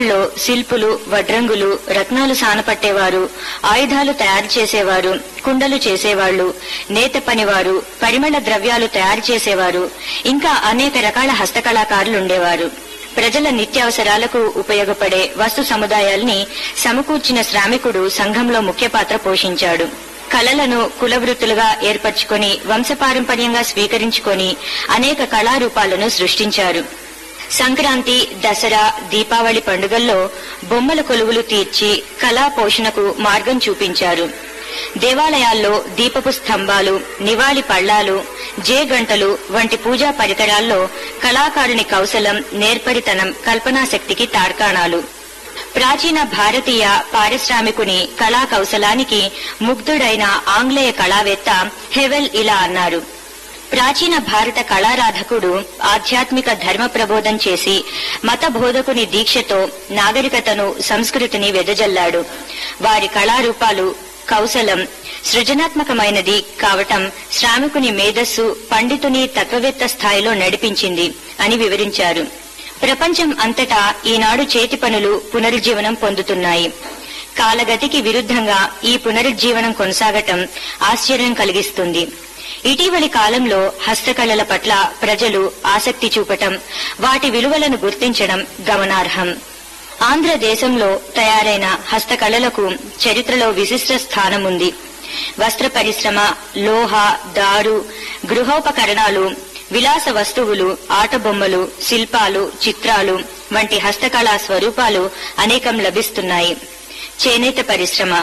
లో శిల్పులు వడ్రంగులు రత్నాలు సానపట్టేవారు ఆయుధాలు తయారు చేసేవారు కుండలు చేసేవాళ్లు నేత పనివారు పరిమళ ద్రవ్యాలు తయారు చేసేవారు ఇంకా అనేక రకాల హస్తకళాకారులుండేవారు ప్రజల నిత్యావసరాలకు ఉపయోగపడే వస్తు సముదాయాల్ని సమకూర్చిన శ్రామికుడు సంఘంలో ముఖ్య పాత్ర పోషించాడు కళలను కులవృత్తులుగా ఏర్పరచుకొని వంశపారంపర్యంగా స్వీకరించుకొని అనేక కళారూపాలను సృష్టించారు సంక్రాంతి దసరా దీపావళి పండుగల్లో బొమ్మల కొలువులు తీర్చి కళా పోషణకు మార్గం చూపించారు దేవాలయాల్లో దీపపు స్తంభాలు నివాళి పళ్ళాలు జే గంటలు వంటి పూజా పరికరాల్లో కళాకారుని కౌశలం నేర్పరితనం కల్పనాశక్తికి తార్కాణాలు ప్రాచీన భారతీయ పారిశ్రామికుని కళా కౌశలానికి ముగ్ధుడైన ఆంగ్లేయ కళావేత్త హెవెల్ ఇలా అన్నారు ప్రాచీన భారత కళారాధకుడు ఆధ్యాత్మిక ధర్మ ప్రబోధం చేసి మత బోధకుని దీక్షతో నాగరికతను సంస్కృతిని వెదజల్లాడు వారి కళారూపాలు కౌశలం సృజనాత్మకమైనది కావటం శ్రామికుని మేధస్సు పండితుని తత్వవేత్త స్థాయిలో నడిపించింది అని వివరించారు ప్రపంచం అంతటా ఈనాడు చేతి పనులు పునరుజ్జీవనం పొందుతున్నాయి కాలగతికి విరుద్ధంగా ఈ పునరుజ్జీవనం కొనసాగటం ఆశ్చర్యం కలిగిస్తుంది ఇటీవలి కాలంలో హస్తకళల పట్ల ప్రజలు ఆసక్తి చూపటం వాటి విలువలను గుర్తించడం గమనార్హం ఆంధ్రదేశంలో తయారైన హస్తకళలకు చరిత్రలో విశిష్ట స్థానం ఉంది వస్త్ర పరిశ్రమ లోహ దారు గృహోపకరణాలు విలాస వస్తువులు ఆటబొమ్మలు శిల్పాలు చిత్రాలు వంటి హస్తకళా స్వరూపాలు అనేకం లభిస్తున్నాయి చేనేత పరిశ్రమ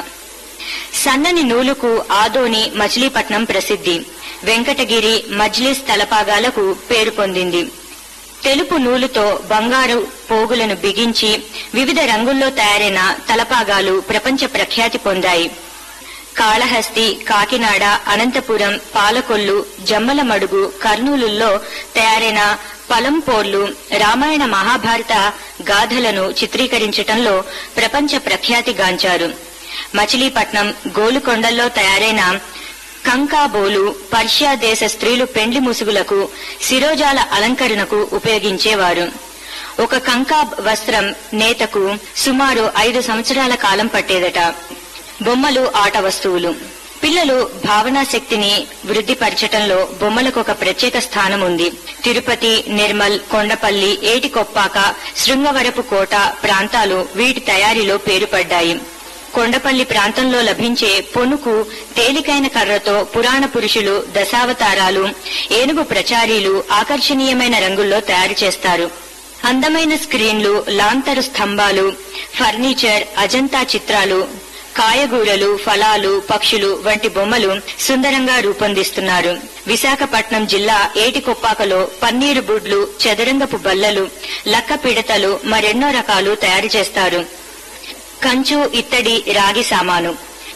సన్నని నూలుకు ఆదోని మచిలీపట్నం ప్రసిద్ధి వెంకటగిరి మజ్లిస్ తలపాగాలకు పేరు పొందింది తెలుపు నూలుతో బంగారు పోగులను బిగించి వివిధ రంగుల్లో తయారైన తలపాగాలు ప్రపంచ ప్రఖ్యాతి పొందాయి కాళహస్తి కాకినాడ అనంతపురం పాలకొల్లు జమ్మలమడుగు కర్నూలుల్లో తయారైన పలంపోర్లు రామాయణ మహాభారత గాథలను చిత్రీకరించటంలో ప్రపంచ ప్రఖ్యాతిగాంచారు మచిలీపట్నం గోలుకొండల్లో తయారైన కంకాబోలు పర్షియా దేశ స్త్రీలు పెండ్లి ముసుగులకు శిరోజాల అలంకరణకు ఉపయోగించేవారు ఒక కంకాబ్ వస్త్రం నేతకు సుమారు ఐదు సంవత్సరాల కాలం పట్టేదట బొమ్మలు ఆట వస్తువులు పిల్లలు భావనా శక్తిని వృద్ధిపరచటంలో బొమ్మలకు ఒక ప్రత్యేక స్థానం ఉంది తిరుపతి నిర్మల్ కొండపల్లి ఏటికొప్పాక శృంగవరపు కోట ప్రాంతాలు వీటి తయారీలో పేరుపడ్డాయి కొండపల్లి ప్రాంతంలో లభించే పొనుకు తేలికైన కర్రతో పురాణ పురుషులు దశావతారాలు ఏనుగు ప్రచారీలు ఆకర్షణీయమైన రంగుల్లో తయారు చేస్తారు అందమైన స్క్రీన్లు లాంతరు స్తంభాలు ఫర్నిచర్ అజంతా చిత్రాలు కాయగూరలు ఫలాలు పక్షులు వంటి బొమ్మలు సుందరంగా రూపొందిస్తున్నారు విశాఖపట్నం జిల్లా ఏటికొప్పాకలో పన్నీరు బుడ్లు చదరంగపు బల్లలు లక్క పిడతలు మరెన్నో రకాలు తయారు చేస్తారు కంచు ఇత్తడి రాగి సామాను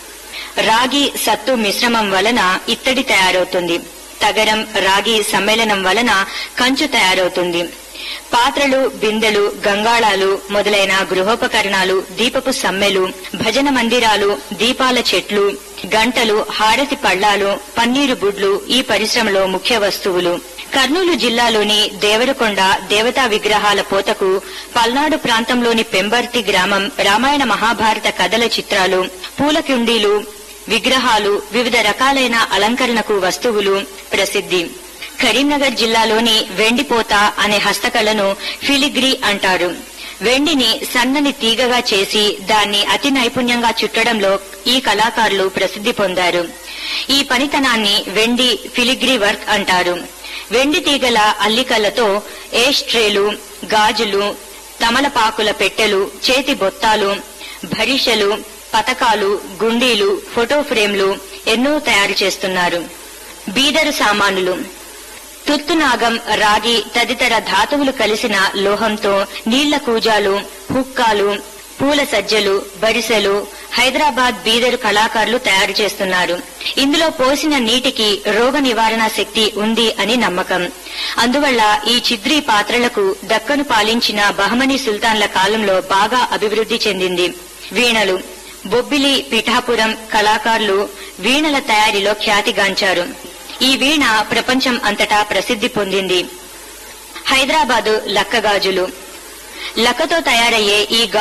రాగి సత్తు మిశ్రమం వలన ఇత్తడి తయారవుతుంది తగరం రాగి సమ్మేళనం వలన కంచు తయారవుతుంది పాత్రలు బిందెలు గంగాళాలు మొదలైన గృహోపకరణాలు దీపపు సమ్మెలు భజన మందిరాలు దీపాల చెట్లు గంటలు హారతి పళ్ళాలు పన్నీరు బుడ్లు ఈ పరిశ్రమలో ముఖ్య వస్తువులు కర్నూలు జిల్లాలోని దేవరకొండ దేవతా విగ్రహాల పోతకు పల్నాడు ప్రాంతంలోని పెంబర్తి గ్రామం రామాయణ మహాభారత కథల చిత్రాలు పూల కుండీలు విగ్రహాలు వివిధ రకాలైన అలంకరణకు వస్తువులు ప్రసిద్ధి కరీంనగర్ జిల్లాలోని వెండిపోత అనే హస్తకళను ఫిలిగ్రీ అంటారు వెండిని సన్నని తీగగా చేసి దాన్ని అతి నైపుణ్యంగా చుట్టడంలో ఈ కళాకారులు ప్రసిద్ధి పొందారు ఈ పనితనాన్ని వెండి ఫిలిగ్రీ వర్క్ అంటారు వెండి తీగల అల్లికలతో ఏస్ట్రేలు గాజులు తమలపాకుల పెట్టెలు చేతి బొత్తాలు భరిషలు పతకాలు గుండీలు ఫోటో ఫ్రేమ్లు ఎన్నో తయారు చేస్తున్నారు బీదరు సామానులు తుత్తునాగం రాగి తదితర ధాతువులు కలిసిన లోహంతో నీళ్ల కూజాలు హుక్కాలు పూల సజ్జలు బరిసెలు హైదరాబాద్ బీదరు కళాకారులు తయారు చేస్తున్నారు ఇందులో పోసిన నీటికి రోగ నివారణ శక్తి ఉంది అని నమ్మకం అందువల్ల ఈ చిద్రీ పాత్రలకు దక్కను పాలించిన బహమనీ సుల్తాన్ల కాలంలో బాగా అభివృద్ధి చెందింది వీణలు బొబ్బిలి పిఠాపురం కళాకారులు వీణల తయారీలో ఖ్యాతిగాంచారు ఈ వీణ ప్రపంచం అంతటా ప్రసిద్ధి పొందింది హైదరాబాదు లక్కగాజులు లక్కతో తయారయ్యే ఈ